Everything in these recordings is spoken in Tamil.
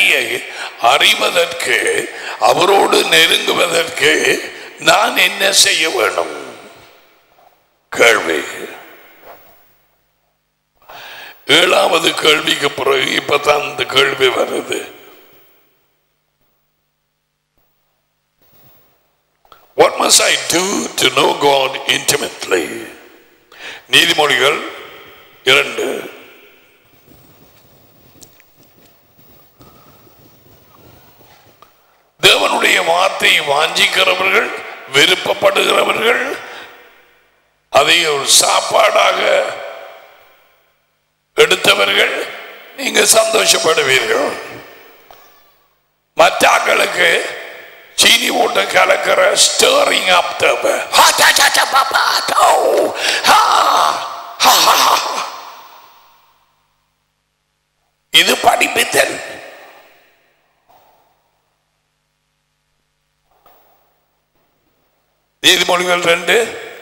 டேடியை அறிவதற்கு அவரோடு நெருங்குவதற்கு நான் என்ன செய்ய வேணும் கேள்வி ஏழாவது கேள்விக்கு பிறகு இப்பதான் இந்த கேள்வி வருது What must I do to know God intimately? நீதிமொழிகள் இரண்டு தேவனுடைய வார்த்தையை வாஞ்சிக்கிறவர்கள் விருப்பப்படுகிறவர்கள் அதை ஒரு சாப்பாடாக எடுத்தவர்கள் நீங்க சந்தோஷப்படுவீர்கள் மற்றாக்களுக்கு சீனி போட்டு கலக்கிற ஸ்டோரிங் அப் தேவை இது படிப்பித்தல் நீதிமொழிகள் ரெண்டு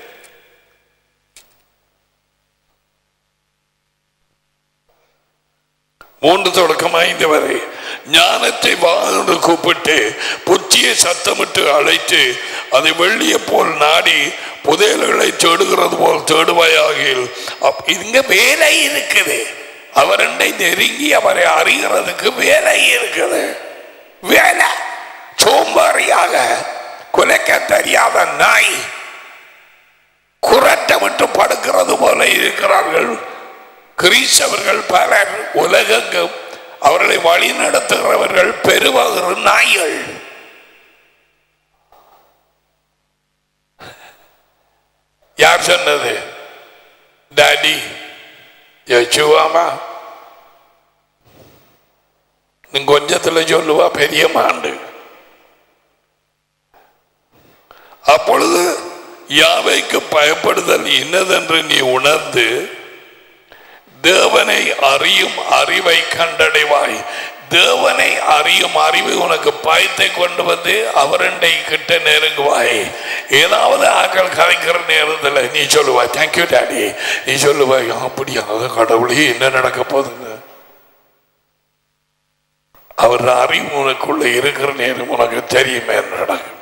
மூன்று தொடக்கம் ஐந்து வரை ஞானத்தை வாங்க கூப்பிட்டு புத்தியை சத்தமிட்டு அழைத்து அதை வெள்ளிய போல் நாடி புதையல்களை தேடுகிறது போல் தேடுவாயாகில் அப்- இங்க வேலை இருக்குது அவரண்டை நெருங்கி அவரை அறிகிறதுக்கு வேலை இருக்குது வேலை சோம்பேறியாக குலைக்க தெரியாத நாய் குரட்டமிட்டு படுக்கிறது போல இருக்கிறார்கள் கிறிஸ்தவர்கள் பலர் உலகெங்கும் அவர்களை வழி நடத்துகிறவர்கள் பெருவகிற நாய்கள் யார் சொன்னது டாடி யசுவாமா நீ கொஞ்சத்துல சொல்லுவா பெரிய மாண்டு அப்பொழுது யாவைக்கு பயப்படுதல் இன்னதென்று நீ உணர்ந்து தேவனை அறியும் அறிவை கண்டடைவாய் தேவனை அறியும் அறிவு உனக்கு பயத்தை கொண்டு வந்து அவரண்டை கிட்ட நெருங்குவாய் ஏதாவது ஆக்கள் கலைக்கிற நேரத்தில் நீ சொல்லுவாய் தேங்க்யூ டாடி நீ சொல்லுவாய் அப்படியா கடவுளே என்ன நடக்க போகுதுங்க அவர் அறிவு உனக்குள்ள இருக்கிற நேரம் உனக்கு தெரியுமே என்ன நடக்கும்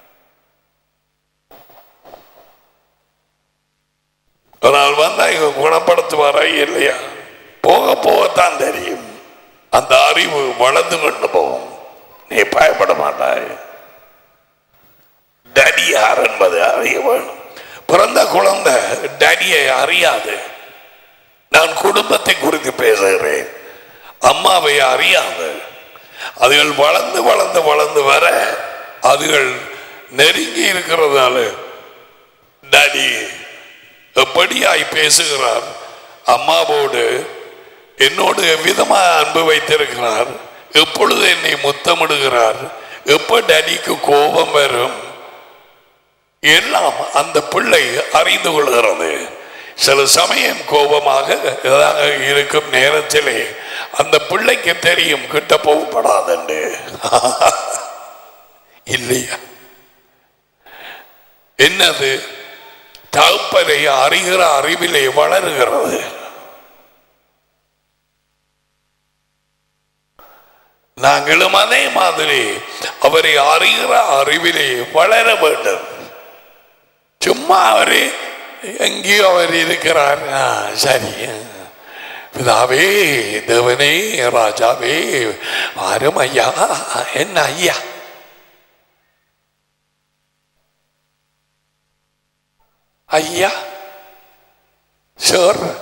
ஒரு நாள் வந்தா இங்க குணப்படுத்துவாரா இல்லையா போக போகத்தான் தெரியும் அந்த அறிவு வளர்ந்து கொண்டு போகும் நீ பயப்பட மாட்டாய் டடி யார் என்பது அறிய வேணும் பிறந்த குழந்தை டடியை அறியாது நான் குடும்பத்தை குறித்து பேசுகிறேன் அம்மாவை அறியாது அதுகள் வளர்ந்து வளர்ந்து வளர்ந்து வர அதுகள் நெருங்கி இருக்கிறதால டாடி எப்படியாய் பேசுகிறார் அம்மாவோடு என்னோடு எவ்விதமாக அன்பு வைத்திருக்கிறார் எப்பொழுது என்னை முத்தமிடுகிறார் எப்ப டேடிக்கு கோபம் வரும் எல்லாம் அந்த பிள்ளை அறிந்து கொள்கிறது சில சமயம் கோபமாக ஏதாவது இருக்கும் நேரத்திலே அந்த பிள்ளைக்கு தெரியும் கிட்ட போகப்படாதுண்டு இல்லையா என்னது தகப்பனை அறிகிற அறிவிலே வளருகிறது நாங்களும் அதே மாதிரி அவரை அறிகிற அறிவிலே வளர வேண்டும் சும்மா அவரு எங்கேயோ அவர் இருக்கிறார் ஆ, சரி பிதாவே தேவனே ராஜாவே வாரும் ஐயா என்ன ஐயா ஐயா சார்